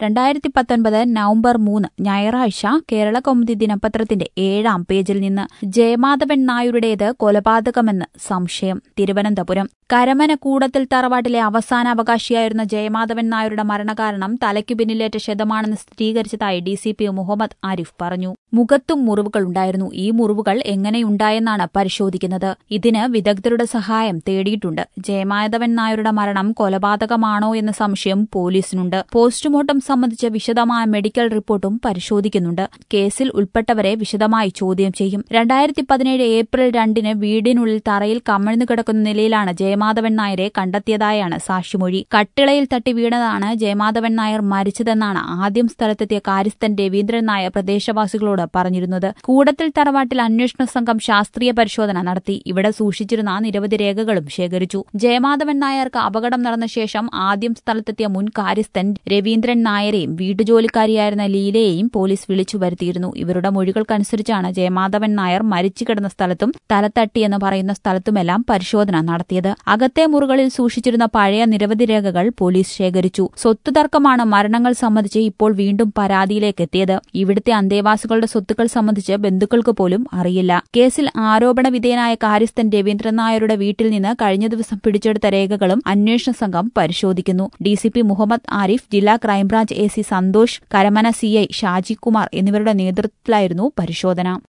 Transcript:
രണ്ടായിരത്തി പത്തൊൻപത് നവംബർ മൂന്ന് ഞായറാഴ്ച കേരള കൗമുദി ദിനപത്രത്തിന്റെ ഏഴാം പേജിൽ നിന്ന് ജയമാധവൻ നായരുടേത് കൊലപാതകമെന്ന് സംശയം തിരുവനന്തപുരം കരമന കൂടത്തിൽ തറവാട്ടിലെ അവസാന അവകാശിയായിരുന്ന ജയമാധവൻ നായരുടെ മരണകാരണം തലയ്ക്കു പിന്നിലേറ്റ ക്ഷതമാണെന്ന് സ്ഥിരീകരിച്ചതായി D C P Muhammad Arif പറഞ്ഞു മുഖത്തും മുറിവുകളുണ്ടായിരുന്നു ഈ മുറിവുകൾ എങ്ങനെയുണ്ടായെന്നാണ് പരിശോധിക്കുന്നത് ഇതിന് വിദഗ്ധരുടെ സഹായം തേടിയിട്ടുണ്ട് ജയമാധവൻ നായരുടെ മരണം കൊലപാതകമാണോ എന്ന സംശയം പോലീസിനുണ്ട് പോസ്റ്റ്മോർട്ടം സംബന്ധിച്ച വിശദമായ മെഡിക്കൽ റിപ്പോർട്ടും പരിശോധിക്കുന്നുണ്ട് കേസിൽ ഉൾപ്പെട്ടവരെ വിശദമായി ചോദ്യം ചെയ്യും രണ്ടായിരത്തി പതിനേഴ് ഏപ്രിൽ രണ്ടിന് വീടിനുള്ളിൽ തറയിൽ കമിഴ്ന്നു കിടക്കുന്ന നിലയിലാണ് ജയമാധവൻ നായരെ കണ്ടെത്തിയതായാണ് സാക്ഷിമൊഴി കട്ടിളയിൽ തട്ടി വീണതാണ് ജയമാധവൻ നായർ മരിച്ചതെന്നാണ് ആദ്യം സ്ഥലത്തെത്തിയ കാര്യസ്ഥൻ രവീന്ദ്രൻ നായർ പ്രദേശവാസികളോട് പറഞ്ഞിരുന്നത് കൂടത്തിൽ തറവാട്ടിൽ അന്വേഷണ സംഘം ശാസ്ത്രീയ പരിശോധന നടത്തി ഇവിടെ സൂക്ഷിച്ചിരുന്ന നിരവധി രേഖകളും ശേഖരിച്ചു ജയമാധവൻ നായർക്ക് അപകടം നടന്ന ശേഷം ആദ്യം സ്ഥലത്തെത്തിയ മുൻ കാര്യസ്ഥൻ രവീന്ദ്രൻ നായരെയും വീട്ടുജോലിക്കാരിയായിരുന്ന ലീലയെയും പോലീസ് വിളിച്ചു വരുത്തിയിരുന്നു ഇവരുടെ മൊഴികൾക്കനുസരിച്ചാണ് ജയമാധവൻ നായർ മരിച്ചു കിടന്ന സ്ഥലത്തും തലത്തട്ടിയെന്ന് പറയുന്ന സ്ഥലത്തുമെല്ലാം പരിശോധന നടത്തിയത് അകത്തെ മുറികളിൽ സൂക്ഷിച്ചിരുന്ന പഴയ നിരവധി രേഖകൾ പോലീസ് ശേഖരിച്ചു സ്വത്ത് തർക്കമാണ് മരണങ്ങൾ സംബന്ധിച്ച് ഇപ്പോൾ വീണ്ടും പരാതിയിലേക്ക് എത്തിയത് ഇവിടുത്തെ അന്തേവാസികളുടെ സ്വത്തുക്കൾ സംബന്ധിച്ച് ബന്ധുക്കൾക്ക് പോലും അറിയില്ല കേസിൽ ആരോപണ വിധേയനായ കാര്യസ്ഥൻ രവീന്ദ്രൻ നായരുടെ വീട്ടിൽ നിന്ന് കഴിഞ്ഞ ദിവസം പിടിച്ചെടുത്ത രേഖകളും അന്വേഷണ സംഘം പരിശോധിക്കുന്നു ഡിസിപി മുഹമ്മദ് ആരിഫ് ജില്ലാ crime branch A C Santhosh Karamana CI Shaji Kumar എന്നിവരുടെ നേതൃത്വത്തിലായിരുന്നു പരിശോധന